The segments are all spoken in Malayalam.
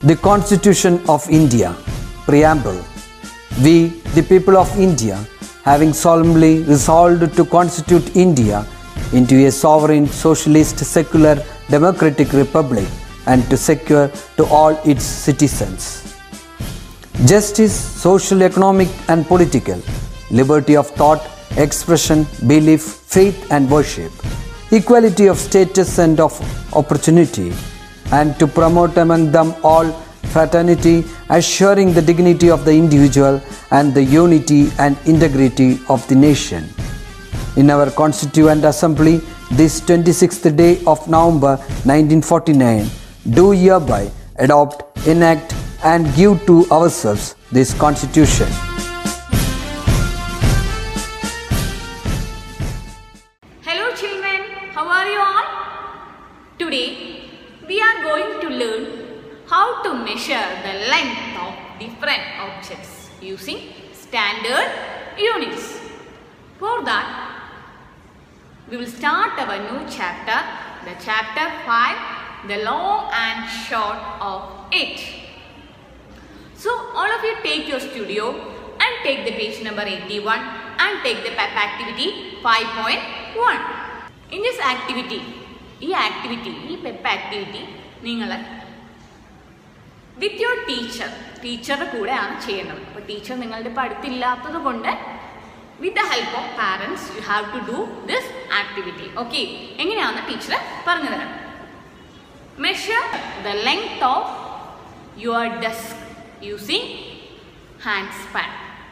The Constitution of India, Preamble. We, the people of India, having solemnly resolved to constitute India into a sovereign, socialist, secular, democratic republic and to secure to all its citizens justice, social, economic, and political, liberty of thought, expression, belief, faith, and worship, equality of status and of opportunity, and to promote among them all fraternity, assuring the dignity of the individual and the unity and integrity of the nation. In our Constituent Assembly, this 26th day of November 1949, do hereby adopt, enact, and give to ourselves this Constitution. Hello children, how are you all? Today we are going to learn how to measure the length of different objects using standard units. For that, we will start our new chapter, the chapter 5, the long and short of it. So all of you take your studio and take the page number 81 and take the PEP activity 5.1. In this activity, ഈ ആക്ടിവിറ്റി ഈ പെപ്പ് ആക്ടിവിറ്റി നിങ്ങൾ വിത്ത് യുവർ ടീച്ചർ ടീച്ചറുടെ കൂടെയാണ് ചെയ്യുന്നത് അപ്പോൾ ടീച്ചർ നിങ്ങളുടെ ഇപ്പോൾ അടുത്തില്ലാത്തത് കൊണ്ട് with the help of parents you have to do this activity okay എങ്ങനെയാണെന്ന് ടീച്ചർ പറഞ്ഞു തരാം measure the length of your desk using hand span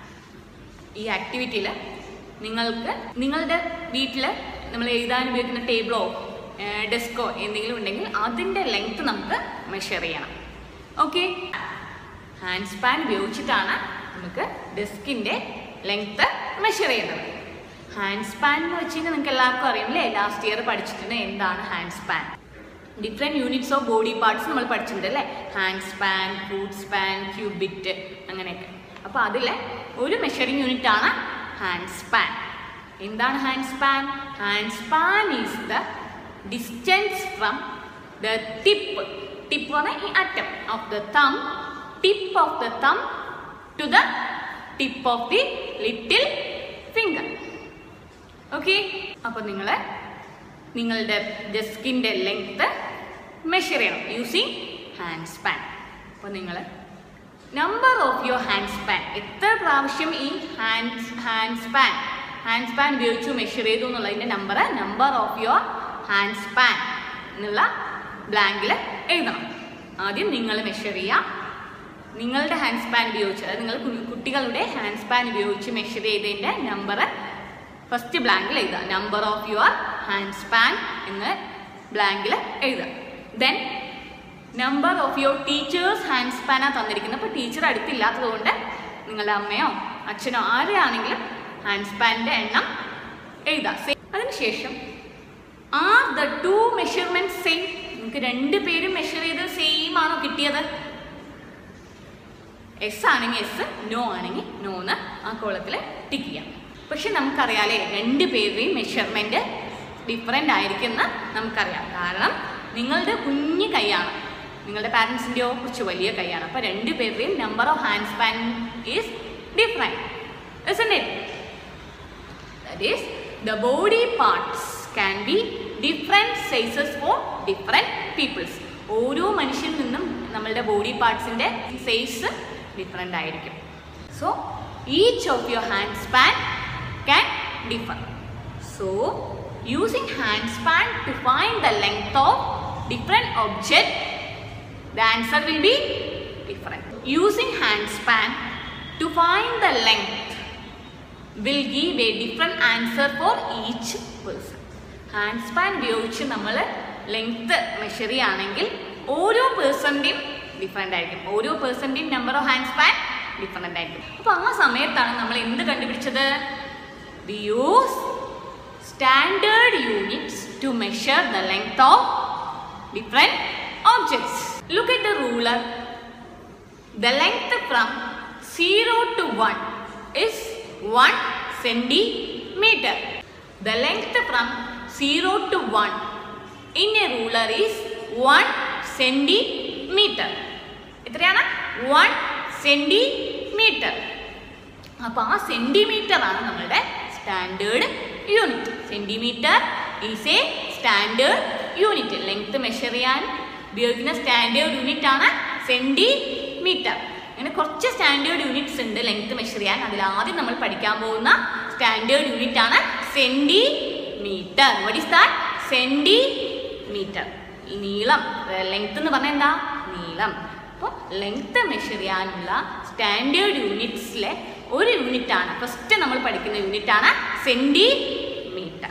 ഈ ആക്ടിവിറ്റിയിൽ നിങ്ങൾക്ക് നിങ്ങളുടെ വീട്ടിൽ നമ്മൾ എഴുതാൻ ഉപയോഗിക്കുന്ന ടേബിളോ ഡെസ്കോ എന്തെങ്കിലും ഉണ്ടെങ്കിൽ അതിൻ്റെ ലെങ്ത് നമുക്ക് മെഷർ ചെയ്യണം ഓക്കെ ഹാൻഡ് സ്പാൻ ഉപയോഗിച്ചിട്ടാണ് നമുക്ക് ഡെസ്കിൻ്റെ ലെങ്ത് മെഷർ ചെയ്യുന്നത് ഹാൻഡ് സ്പാൻ എന്ന് വെച്ച് കഴിഞ്ഞാൽ നിങ്ങൾക്ക് എല്ലാവർക്കും അറിയാം അല്ലേ ലാസ്റ്റ് ഇയർ പഠിച്ചിട്ടുണ്ട് എന്താണ് hand span different units of body parts നമ്മൾ പഠിച്ചിട്ടുണ്ട് അല്ലേ hand span foot span cubit അങ്ങനെയൊക്കെ അപ്പോൾ അതിൽ ഒരു മെഷറിംഗ് യൂണിറ്റ് ആണ് ഹാൻഡ് സ്പാൻ എന്താണ് hand span hand span is the distance from the tip tip പറഞ്ഞാൽ ഈ അറ്റം of the thumb tip of the thumb to the tip of the little finger okay അപ്പോൾ നിങ്ങൾ നിങ്ങളുടെ ഡെസ്കിൻ്റെ ലെങ്ത് മെഷർ ചെയ്യണം യൂസിങ് ഹാൻഡ് സ്പാൻ അപ്പോൾ നിങ്ങൾ number of your hand span എത്ര പ്രാവശ്യം ഈ hand hand span hand span ഉപയോഗിച്ചു മെഷർ ചെയ്തു എന്നുള്ളതിൻ്റെ number number of your hand span എന്നുള്ള ബ്ലാങ്കിൽ എഴുതണം ആദ്യം നിങ്ങൾ മെഷർ ചെയ്യുക നിങ്ങളുടെ ഹാൻഡ് സ്പാൻ ഉപയോഗിച്ച് അതായത് നിങ്ങൾ കു- കുട്ടികളുടെ ഹാൻഡ് സ്പാൻ ഉപയോഗിച്ച് മെഷർ ചെയ്തതിൻ്റെ നമ്പർ ഫസ്റ്റ് ബ്ലാങ്കിൽ എഴുതുക number of your hand span എന്ന് ബ്ലാങ്കിൽ എഴുതുക then number of your teacher's hand സ്പാനാണ് തന്നിരിക്കുന്നത് അപ്പോൾ ടീച്ചർ അടുത്തില്ലാത്തത് കൊണ്ട് നിങ്ങളുടെ അമ്മയോ അച്ഛനോ ആരെയാണെങ്കിലും ഹാൻഡ് സ്പാനിൻ്റെ എണ്ണം എഴുതാം Same. അതിനുശേഷം are the two measurement same നിങ്ങൾക്ക് രണ്ട് പേരും മെഷർ ചെയ്ത് സെയിം ആണോ കിട്ടിയത് എസ് ആണെങ്കിൽ എസ് നോ ആണെങ്കിൽ നോ എന്ന് ആ കോളത്തിൽ ടിക്ക് ചെയ്യാം പക്ഷെ നമുക്കറിയാലേ രണ്ട് പേരുടെയും മെഷർമെൻറ്റ് ഡിഫറെൻ്റ് ആയിരിക്കുമെന്ന് നമുക്കറിയാം കാരണം നിങ്ങളുടെ കുഞ്ഞു കൈയാണ് നിങ്ങളുടെ പാരൻസിൻ്റെയോ കുറച്ച് വലിയ കൈയാണ് അപ്പോൾ രണ്ട് പേരുടെയും number of hand span is different it that is the body parts can be different sizes for different peoples ഓരോ മനുഷ്യനിൽ നിന്നും നമ്മളുടെ ബോഡി പാർട്സിൻ്റെ സൈസ് ഡിഫറെൻ്റ് ആയിരിക്കും so each of your hand span can differ so using hand span to find the length of different object the answer will be different. Using hand span to find the length will give a different answer for each person. Hand span ഉപയോഗിച്ച് നമ്മൾ ലെങ്ത് മെഷർ ചെയ്യുകയാണെങ്കിൽ ഓരോ പേഴ്സൻ്റെയും ഡിഫറെൻ്റ് ആയിരിക്കും ഓരോ പേഴ്സൻ്റെയും number of hand span different ആയിരിക്കും അപ്പോൾ ആ സമയത്താണ് നമ്മൾ എന്ത് കണ്ടുപിടിച്ചത് we use standard units to measure the length of different objects. Look at the ruler. The length from 0 to 1 is 1 centimeter. The length from 0 to 1 in a ruler is 1 centimeter. എത്രയാണ് വൺ സെന്റിമീറ്റർ അപ്പൊ ആ സെന്റിമീറ്റർ ആണ് നമ്മളുടെ standard unit centimetre is a standard unit length measure ചെയ്യാൻ ഉപയോഗിക്കുന്ന സ്റ്റാൻഡേർഡ് യൂണിറ്റ് ആണ് സെന്റിമീറ്റർ അങ്ങനെ കുറച്ച് സ്റ്റാൻഡേർഡ് യൂണിറ്റ്സ് ഉണ്ട് ലെങ്ത് മെഷർ ചെയ്യാൻ അതിൽ ആദ്യം നമ്മൾ പഠിക്കാൻ പോകുന്ന സ്റ്റാൻഡേർഡ് യൂണിറ്റ് ആണ് centimetre what is that centimetre നീളം ലെങ്ത് എന്ന് പറഞ്ഞാൽ എന്താ നീളം അപ്പോൾ ലെങ്ത് മെഷർ ചെയ്യാനുള്ള സ്റ്റാൻഡേർഡ് യൂണിറ്റ്സിലെ ഒരു യൂണിറ്റ് ആണ് ഫസ്റ്റ് നമ്മൾ പഠിക്കുന്ന യൂണിറ്റ് ആണ് സെന്റിമീറ്റർ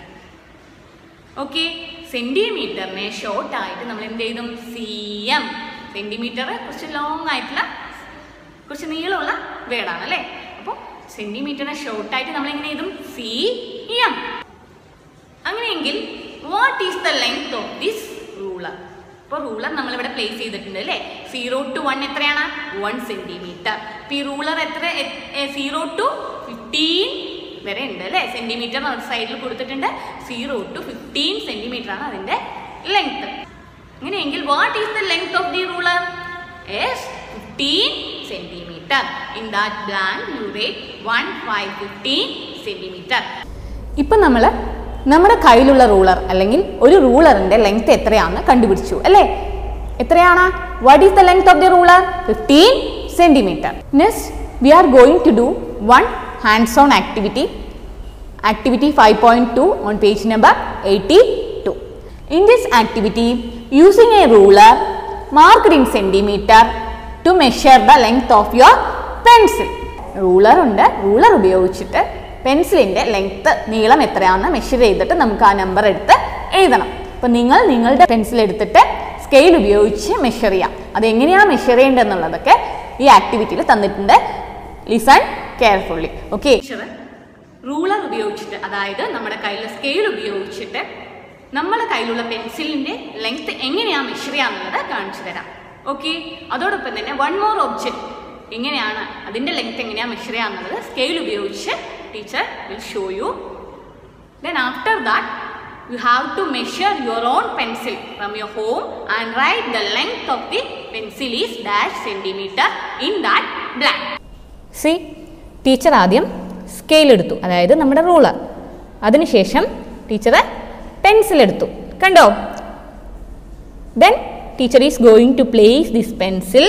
ഓക്കെ സെന്റിമീറ്ററിനെ ഷോർട്ട് ആയിട്ട് നമ്മൾ എന്ത് ചെയ്തും സി എം സെന്റിമീറ്റർ കുറച്ച് ലോങ് ആയിട്ടുള്ള കുറച്ച് നീളമുള്ള വേർഡാണ് അല്ലേ അപ്പോൾ സെന്റിമീറ്ററിനെ ഷോർട്ട് ആയിട്ട് നമ്മൾ എങ്ങനെ ചെയ്തും സി എം അങ്ങനെയെങ്കിൽ what is the length of this ruler ഇപ്പോൾ റൂളർ നമ്മളിവിടെ പ്ലേസ് ചെയ്തിട്ടുണ്ട് അല്ലേ സീറോ ടു വൺ എത്രയാണ് വൺ സെന്റിമീറ്റർ ഇപ്പോൾ ഈ റൂളർ എത്ര സീറോ ടു ഫിഫ്റ്റീൻ വരെ ഉണ്ട് അല്ലേ സെന്റിമീറ്റർ സൈഡിൽ കൊടുത്തിട്ടുണ്ട് സീറോ ടു ഫിഫ്റ്റീൻ സെന്റിമീറ്റർ ആണ് അതിന്റെ ലെങ്ത് അങ്ങനെയെങ്കിൽ what is the length of the ruler is fifteen centimetre in that blank you write one five fifteen centimetre ഇപ്പം നമ്മൾ നമ്മുടെ കയ്യിലുള്ള റൂളർ അല്ലെങ്കിൽ ഒരു റൂളറിന്റെ ലെങ്ത് എത്രയാണെന്ന് കണ്ടുപിടിച്ചു അല്ലേ എത്രയാണ് what is the length of the ruler fifteen centimetre next we are going to do one hands on activity activity 5.2 on page number 82 in this activity using a ruler marked in centimeter to measure the length of your pencil ruler ഉണ്ട് റൂളർ ഉപയോഗിച്ചിട്ട് പെൻസിലിൻ്റെ ലെങ്ത്ത് നീളം എത്രയാണെന്ന് മെഷർ ചെയ്തിട്ട് നമുക്ക് ആ നമ്പർ എടുത്ത് എഴുതണം അപ്പോൾ നിങ്ങൾ നിങ്ങളുടെ പെൻസിൽ എടുത്തിട്ട് സ്കെയിൽ ഉപയോഗിച്ച് മെഷർ ചെയ്യാം അതെങ്ങനെയാണ് മെഷർ ചെയ്യേണ്ടതെന്നുള്ളതൊക്കെ ഈ ആക്ടിവിറ്റിയിൽ തന്നിട്ടുണ്ട് listen carefully okay teacher ruler ഉപയോഗിച്ചിട്ട് അതായത് നമ്മുടെ കയ്യിലെ സ്കെയിൽ ഉപയോഗിച്ചിട്ട് നമ്മുടെ കയ്യിലുള്ള പെൻസിലിന്റെ ലെങ്ത് എങ്ങനെയാണ് മെഷർ ചെയ്യാന്നുള്ളത് കാണിച്ചു തരാം ഓക്കെ അതോടൊപ്പം തന്നെ വൺ മോർ ഒബ്ജക്റ്റ് എങ്ങനെയാണ് അതിന്റെ ലെങ്ത് എങ്ങനെയാണ് മെഷർ ചെയ്യാന്നുള്ളത് സ്കെയിൽ ഉപയോഗിച്ച് teacher will show you then after that you have to measure your own pencil from your home and write the length of the pencil is dash centimetre in that blank see teacher ആദ്യം സ്കെയിൽ എടുത്തു അതായത് നമ്മുടെ റൂളർ അതിനുശേഷം ടീച്ചർ പെൻസിൽ എടുത്തു കണ്ടോ then teacher is going to place this pencil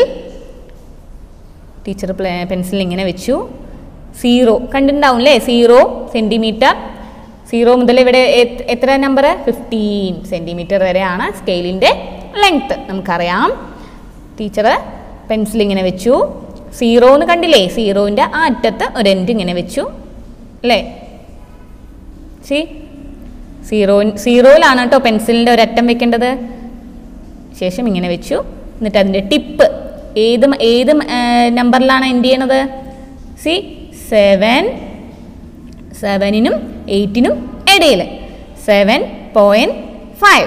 teacher pencil ഇങ്ങനെ വെച്ചു സീറോ കണ്ടിട്ടുണ്ടാവും അല്ലേ സീറോ സെൻറ്റിമീറ്റർ സീറോ മുതൽ ഇവിടെ എ- എത്ര നമ്പർ ഫിഫ്റ്റീൻ സെൻറ്റിമീറ്റർ വരെയാണ് സ്കെയിലിൻ്റെ ലെങ്ത്ത് നമുക്കറിയാം ടീച്ചർ പെൻസിൽ ഇങ്ങനെ വെച്ചു സീറോ എന്ന് കണ്ടില്ലേ സീറോൻ്റെ ആ അറ്റത്ത് ഒരു എൻഡ് ഇങ്ങനെ വെച്ചു അല്ലേ സി സീറോ സീറോയിലാണ് കേട്ടോ പെൻസിലിൻ്റെ ഒരറ്റം വെക്കേണ്ടത് ശേഷം ഇങ്ങനെ വെച്ചു എന്നിട്ട് അതിൻ്റെ ടിപ്പ് ഏത് മ- ഏത് നമ്പറിലാണ് എൻഡ് ചെയ്യണത് സി സെവൻ സെവനിനും എയ്റ്റിനും ഇടയിൽ seven point five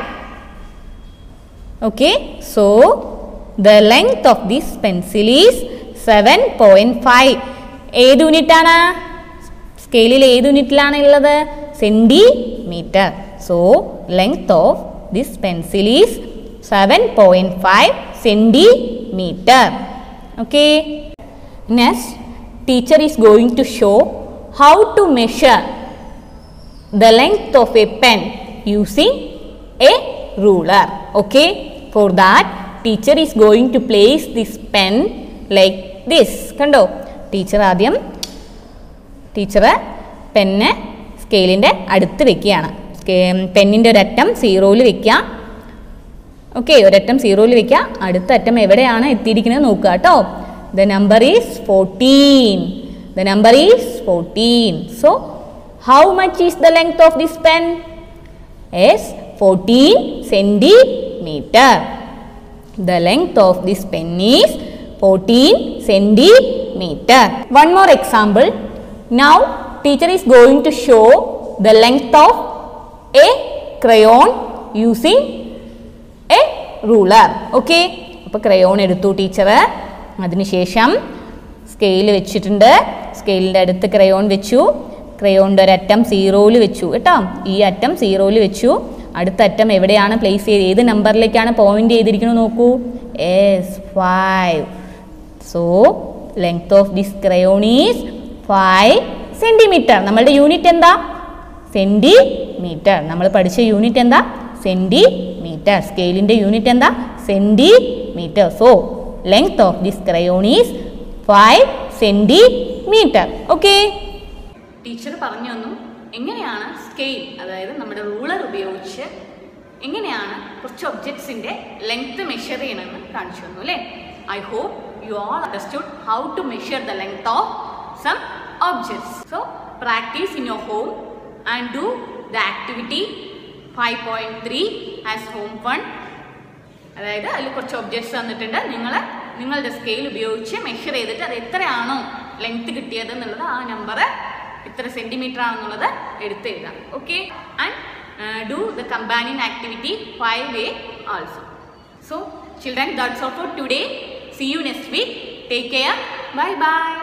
okay so the length of this pencil is seven point five ഏത് യൂണിറ്റാണ് സ്കെയിലിൽ ഏത് യൂണിറ്റിലാണ് ഉള്ളത് centimetre so length of this pencil is seven point five centimetre okay next teacher is going to show how to measure the length of a pen using a ruler okay for that teacher is going to place this pen like this കണ്ടോ ടീച്ചർ ആദ്യം ടീച്ചർ പെന്ന് സ്കെയിലിൻ്റെ അടുത്ത് വെക്കുകയാണ് പെന്നിൻ്റെ ഒരറ്റം സീറോയിൽ വെക്കുക ഓക്കെ ഒരറ്റം സീറോയിൽ വെക്കുക അടുത്ത അറ്റം എവിടെയാണ് എത്തിയിരിക്കുന്നത് നോക്കുക കേട്ടോ the number is fourteen the number is fourteen so how much is the length of this pen is fourteen centimetre the length of this pen is fourteen centimetre one more example now teacher is going to show the length of a crayon using a ruler okay അപ്പോൾ ക്രയോൺ എടുത്തു ടീച്ചർ അതിനുശേഷം സ്കെയിൽ വെച്ചിട്ടുണ്ട് സ്കെയിലിൻ്റെ അടുത്ത് ക്രയോൺ വെച്ചു ക്രയോണിൻ്റെ ഒരറ്റം സീറോയിൽ വെച്ചു കേട്ടോ ഈ അറ്റം സീറോയിൽ വെച്ചു അടുത്ത അറ്റം എവിടെയാണ് പ്ലേസ് ചെയ്ത് ഏത് നമ്പറിലേക്കാണ് പോയിന്റ് ചെയ്തിരിക്കുന്നത് നോക്കൂ is five so length of this crayon is five centimetre നമ്മളുടെ യൂണിറ്റ് എന്താ സെൻറ്റിമീറ്റർ നമ്മൾ പഠിച്ച യൂണിറ്റ് എന്താ സെൻറ്റിമീറ്റർ സ്കെയിലിൻ്റെ യൂണിറ്റ് എന്താ centimetre so length of this crayon is five centimetre okay teacher പറഞ്ഞു തന്നു എങ്ങനെയാണ് സ്കെയിൽ അതായത് നമ്മുടെ റൂളർ ഉപയോഗിച്ച് എങ്ങനെയാണ് കുറച്ച് ഒബ്ജക്ട്സിന്റെ ലെങ്ത് മെഷർ ചെയ്യണമെന്ന് കാണിച്ചു തന്നു അല്ലേ I hope you all understood how to measure the length of some objects so practice in your home and do the activity five point three as home fund അതായത് അതിൽ കുറച്ച് ഒബ്ജക്ട്സ് തന്നിട്ടുണ്ട് നിങ്ങൾ നിങ്ങളുടെ സ്കെയിൽ ഉപയോഗിച്ച് മെഷർ ചെയ്തിട്ട് അത് എത്രയാണോ ലെങ്ത് കിട്ടിയത് എന്നുള്ളത് ആ നമ്പർ എത്ര സെന്റിമീറ്റർ ആണെന്നുള്ളത് എടുത്ത് എഴുതാം okay and do the companion activity five way also so children that's all for today see you next week take care bye by